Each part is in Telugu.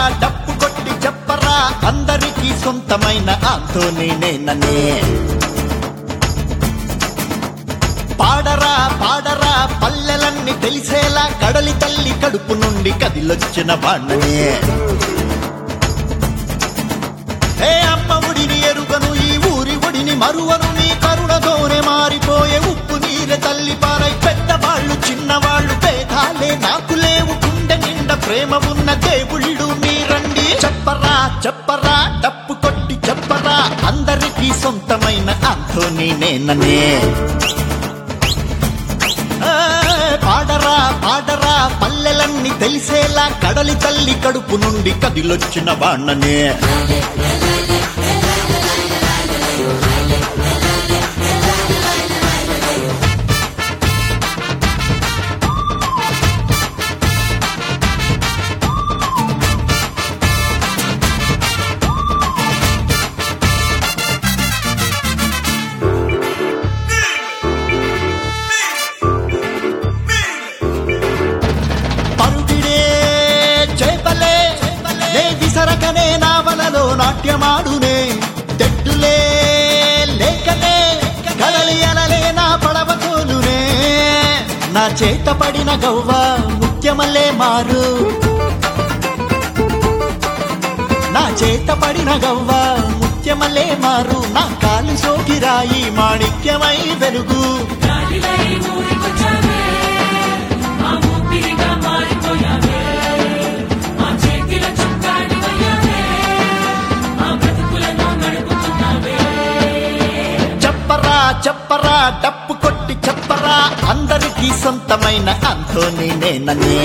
డప్పు కొట్టి చెప్పరా అందరికీ సొంతమైన ఆంతోని నేననే పాడరా పాడరా పల్లెలన్నీ తెలిసేలా కడలి తల్లి కడుపు నుండి కదిలొచ్చిన వాణ్ణనే ఏ అమ్మ ఒడిని ఎరుగను ఈ ఊరి ఒడిని మరువను నీ కరుణతోనే మారిపోయే ఉప్పు నీరె తల్లి పారై పెద్దవాళ్ళు చిన్నవాళ్ళు భేదాలే నాకు లేవు గుండె నిండా ప్రేమ ఉన్న దేవుళ్ళు మీరండి చెప్పరా చెప్పరా డప్పు కొట్టి చెప్పరా అందరికీ సొంతమైన అంతోని నేననే ఆ, పాడరా పాడరా పల్లెలన్నీ తెలిసేలా కడలి తల్లి కడుపు నుండి కదిలొచ్చిన వాణ్ణనే పరుగిడే చేపలే నే విసరకనే నావలలో నాట్యమాడునే తెట్టులే లేకనే కదలి అలలే నా పడవ తోలునే నా చేత పడిన గవ్వ ముత్యమల్లే మారు నా చేత పడిన గవ్వ ముత్యమల్లే మారు నా కాలు సోకిరాయి మాణిక్యమై వెలుగు గాలిలై ఊరికొచ్చావే మా ఊపిరిగా మారిపోయావే మా చేతిలో చుక్కాడివయ్యావే మా బ్రతుకులను నడుపుతున్నావే చెప్పరా చెప్పరా డప్పు కొట్టి చెప్పరా అందరికీ సొంతమైన అంతోని నేననే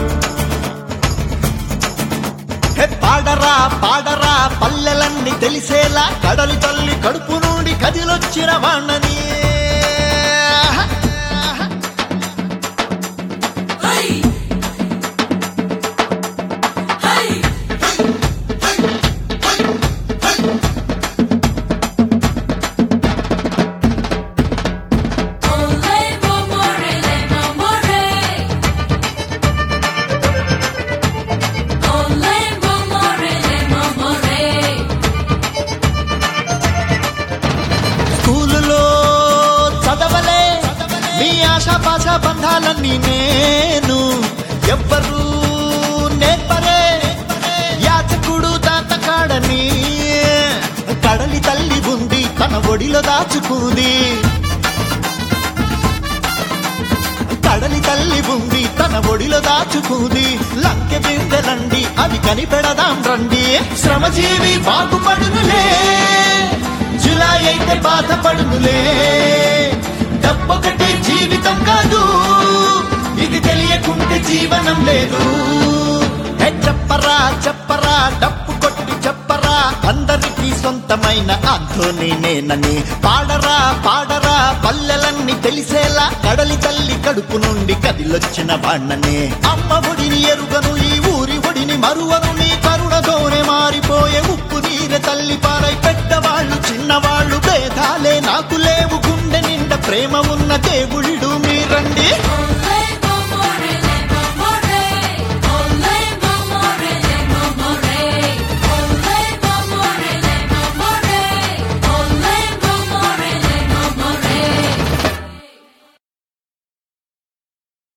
హే పాడరా పాడరా పల్లెలన్నీ తెలిసేలా కడలి తల్లి కడుపు నుండి కదిలొచ్చిన వాణ్ణని హై హై ఓలే మోమోరే లే మోమోరే ఓలే మోమోరే లే మోమోరే స్కూలులో చదవలే మీ ఆశాపాశ బంధాలన్నీ నేను ఎవ్వరు నేర్పరే యాచకుడు తాతకాడని కడలి తల్లి ఉంది తన ఒడిలో దాచుకుంది కడలి తల్లి ఉంది తన ఒడిలో దాచుకుంది లంకె బిందెలండి అవి కనిపెడదాం రండి శ్రమజీవి బాగుపడునులే జులై అయితే బాధపడునులే డబ్బొకటే జీవితం కాదు ఇది తెలియకుంటే జీవనం లేదు హే చెప్పరా చెప్పరా డప్పు కొట్టి చెప్పరా అందరికీ సొంతమైన అంతోని నేనని పాడరా పాడరా పల్లెలన్నీ తెలిసేలా కడలి తల్లి కడుపు నుండి కదిలొచ్చిన వాణ్ణనే అమ్మ ఒడిని ఎరుగను ఈ ఊరి ఒడిని మరువను నీ కరుణతోనే మారిపోయే ఉప్పు నీరె తల్లి పారై పెద్దవాళ్ళు చిన్నవాళ్ళు భేదాలే నాకు లేవు గుండె నిండా ప్రేమ ఉన్న దేవుళ్ళు మీరండి